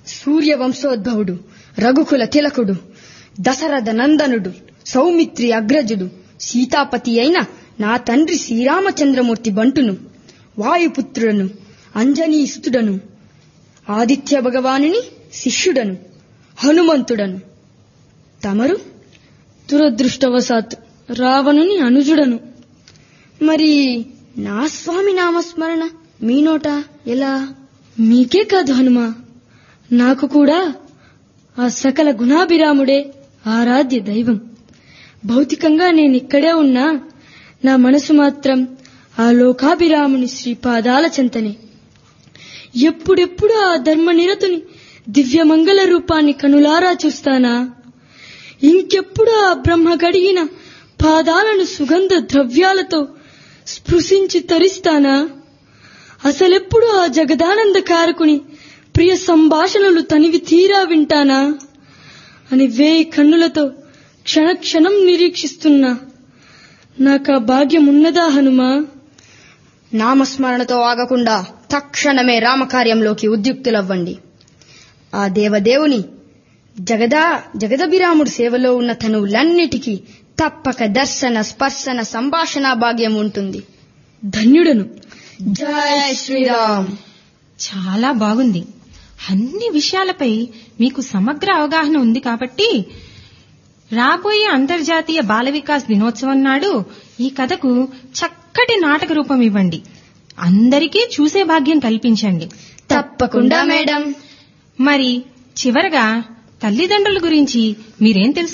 సూర్య వంశోద్భవుడు రఘుకుల తిలకుడు దశరథ నందనుడు సౌమిత్రి అగ్రజుడు సీతాపతి అయిన నా తండ్రి శ్రీరామచంద్రమూర్తి బంటును వాయుపుత్రుడను అంజనీసుతుడను ఆదిత్య భగవానుని శిష్యుడను హనుమంతుడను తమరు దురదృష్టవశాత్ రావణుని అనుజుడను మరి నా స్వామి నామస్మరణ మీ నోట ఎలా మీకే కాదు హనుమా నాకు కూడా ఆ సకల గుణాభిరాముడే ఆరాధ్య దైవం భౌతికంగా నేనిక్కడే ఉన్నా నా మనసు మాత్రం ఆ లోకాభిరాముని శ్రీపాదాల చెంతనే ఎప్పుడెప్పుడు ఆ ధర్మనిరతుని దివ్యమంగళ రూపాన్ని కనులారా చూస్తానా ఇంకెప్పుడు ఆ బ్రహ్మ గడిగిన పాదాలను సుగంధ ద్రవ్యాలతో స్పృశించి తరిస్తానా అసలెప్పుడు ఆ జగదానంద కారకుని ప్రియ సంభాషణలు తనివి తీరా వింటానా అని వేయి కన్నులతో క్షణక్షణం నిరీక్షిస్తున్నా నాకా భాగ్యం ఉన్నదా హనుమా నామస్మరణతో ఆగకుండా తక్షణమే రామకార్యంలోకి ఉద్యుక్తులవ్వండి ఆ దేవదేవుని జగదా జగదభిరాముడు సేవలో ఉన్న తనువులన్నిటికీ తప్పక దర్శన స్పర్శన సంభాషణ భాగ్యం ఉంటుంది ధన్యుడను జై శ్రీరామ్ చాలా బాగుంది అన్ని విషయాలపై మీకు సమగ్ర అవగాహన ఉంది కాబట్టి రాబోయే అంతర్జాతీయ బాల వికాస్ దినోత్సవం నాడు ఈ కథకు చక్కటి నాటక రూపం ఇవ్వండి అందరికీ చూసే భాగ్యం కల్పించండి తప్పకుండా మేడం మరి చివరగా తల్లిదండ్రుల గురించి మీరేం తెలుసు